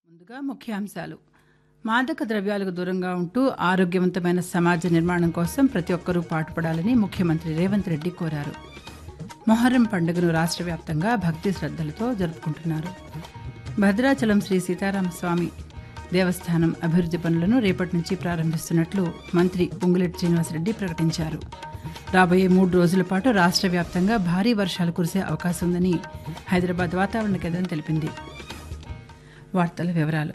ముందుగా ముఖ్యాంశాలు మాదక ద్రవ్యాలకు దూరంగా ఉంటూ ఆరోగ్యవంతమైన సమాజ నిర్మాణం కోసం ప్రతి ఒక్కరూ పాటుపడాలని ముఖ్యమంత్రి రేవంత్ రెడ్డి కోరారు మొహర్రం పండుగను రాష్ట్ర వ్యాప్తంగా భక్తి శ్రద్ధలతో జరుపుకుంటున్నారు భద్రాచలం శ్రీ సీతారామస్వామి దేవస్థానం అభివృద్ధి పనులను రేపటి నుంచి ప్రారంభిస్తున్నట్లు మంత్రి పొంగులేటి శ్రీనివాసరెడ్డి ప్రకటించారు రాబోయే మూడు రోజుల పాటు రాష్ట్ర వ్యాప్తంగా భారీ వర్షాలు కురిసే అవకాశం ఉందని హైదరాబాద్ వాతావరణ కేంద్రం తెలిపింది వార్తల వివరాలు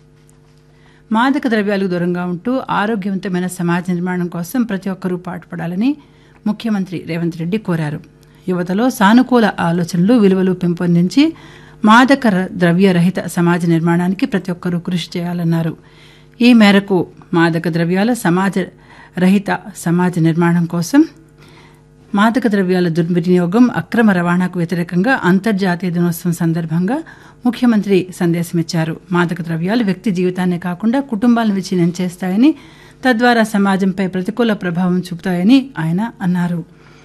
మాదక ద్రవ్యాలకు దూరంగా ఉంటూ ఆరోగ్యవంతమైన సమాజ నిర్మాణం కోసం ప్రతి ఒక్కరూ పాటుపడాలని ముఖ్యమంత్రి రేవంత్ రెడ్డి కోరారు యువతలో సానుకూల ఆలోచనలు విలువలు పెంపొందించి మాదక ర- ద్రవ్య రహిత సమాజ నిర్మాణానికి ప్రతి ఒక్కరూ కృషి చేయాలన్నారు ఈ మేరకు మాదక ద్రవ్యాల సమాజ రహిత సమాజ నిర్మాణం కోసం మాదక ద్రవ్యాల దుర్వినియోగం అక్రమ రవాణాకు వ్యతిరేకంగా అంతర్జాతీయ దినోత్సవం సందర్భంగా ముఖ్యమంత్రి సందేశమిచ్చారు మాదక ద్రవ్యాలు వ్యక్తి జీవితాన్నే కాకుండా కుటుంబాలను విచ్ఛిన్నం చేస్తాయని తద్వారా సమాజంపై ప్రతికూల ప్రభావం చూపుతాయని ఆయన అన్నారు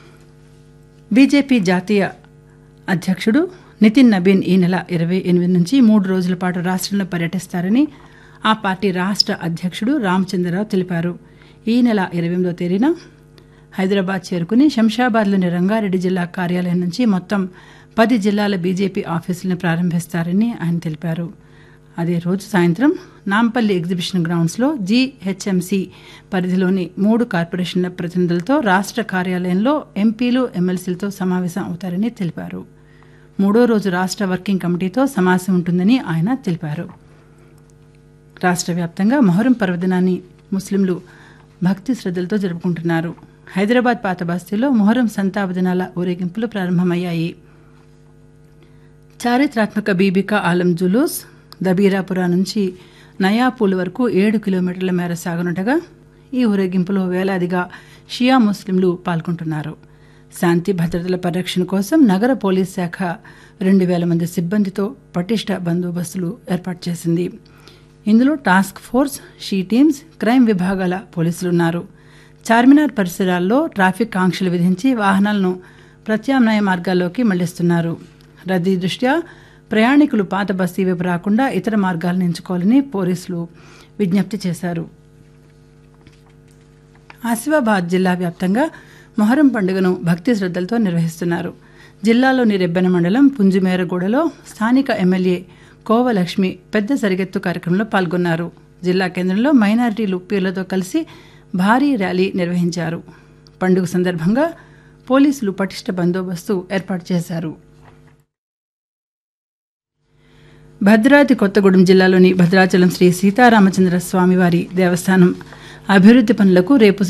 బీజేపీ జాతీయ అధ్యక్షుడు నితిన్ నబీన్ ఈ నెల ఇరవై ఎనిమిది నుంచి మూడు రోజుల పాటు రాష్ట్రంలో పర్యటిస్తారని ఆ పార్టీ రాష్ట్ర అధ్యక్షుడు రామచంద్రరావు తెలిపారు ఈ నెల ఇరవై ఎనిమిదో తేదీన హైదరాబాద్ చేరుకుని శంషాబాద్లోని రంగారెడ్డి జిల్లా కార్యాలయం నుంచి మొత్తం పది జిల్లాల బీజేపీ ఆఫీసులను ప్రారంభిస్తారని ఆయన తెలిపారు అదే రోజు సాయంత్రం నాంపల్లి ఎగ్జిబిషన్ గ్రౌండ్స్లో జీహెచ్ఎంసీ పరిధిలోని మూడు కార్పొరేషన్ల ప్రతినిధులతో రాష్ట్ర కార్యాలయంలో ఎంపీలు ఎమ్మెల్సీలతో సమావేశం అవుతారని తెలిపారు మూడో రోజు రాష్ట్ర వర్కింగ్ కమిటీతో సమావేశం ఉంటుందని ఆయన తెలిపారు రాష్ట్ర వ్యాప్తంగా మొహరం పర్వదినాన్ని ముస్లింలు భక్తి శ్రద్ధలతో జరుపుకుంటున్నారు హైదరాబాద్ పాత బస్తీలో మొహరం సంతాప దినాల ఊరేగింపులు ప్రారంభమయ్యాయి చారిత్రాత్మక బీబికా ఆలం జులూస్ దబీరాపురా నుంచి నయాపూల్ వరకు ఏడు కిలోమీటర్ల మేర సాగనుండగా ఈ ఊరేగింపులో వేలాదిగా షియా ముస్లింలు పాల్గొంటున్నారు శాంతి భద్రతల పరిరక్షణ కోసం నగర పోలీస్ శాఖ రెండు వేల మంది సిబ్బందితో పటిష్ట బందోబస్తులు ఏర్పాటు చేసింది ఇందులో task force she teams crime విభాగాల పోలీసులున్నారు చార్మినార్ పరిసరాల్లో ట్రాఫిక్ ఆంక్షలు విధించి వాహనాలను ప్రత్యామ్నాయ మార్గాల్లోకి మళ్లిస్తున్నారు రద్దీ దృష్ట్యా ప్రయాణికులు పాత బస్తీ వైపు రాకుండా ఇతర మార్గాలను ఎంచుకోవాలని పోలీసులు విజ్ఞప్తి చేశారు ఆసిఫాబాద్ జిల్లా వ్యాప్తంగా మొహరం పండుగను భక్తి శ్రద్ధలతో నిర్వహిస్తున్నారు జిల్లాలోని రెబ్బెన మండలం పుంజుమేరగూడలో స్థానిక ఎమ్మెల్యే కోవలక్ష్మి పెద్ద సరిగెత్తు కార్యక్రమంలో పాల్గొన్నారు జిల్లా కేంద్రంలో మైనారిటీలు పీర్లతో కలిసి భారీ ర్యాలీ నిర్వహించారు పండుగ సందర్భంగా పోలీసులు పటిష్ట బందోబస్తు ఏర్పాటు చేశారు భద్రాద్రి కొత్తగూడెం జిల్లాలోని భద్రాచలం శ్రీ సీతారామచంద్ర స్వామివారి దేవస్థానం అభివృద్ధి పనులకు రేపు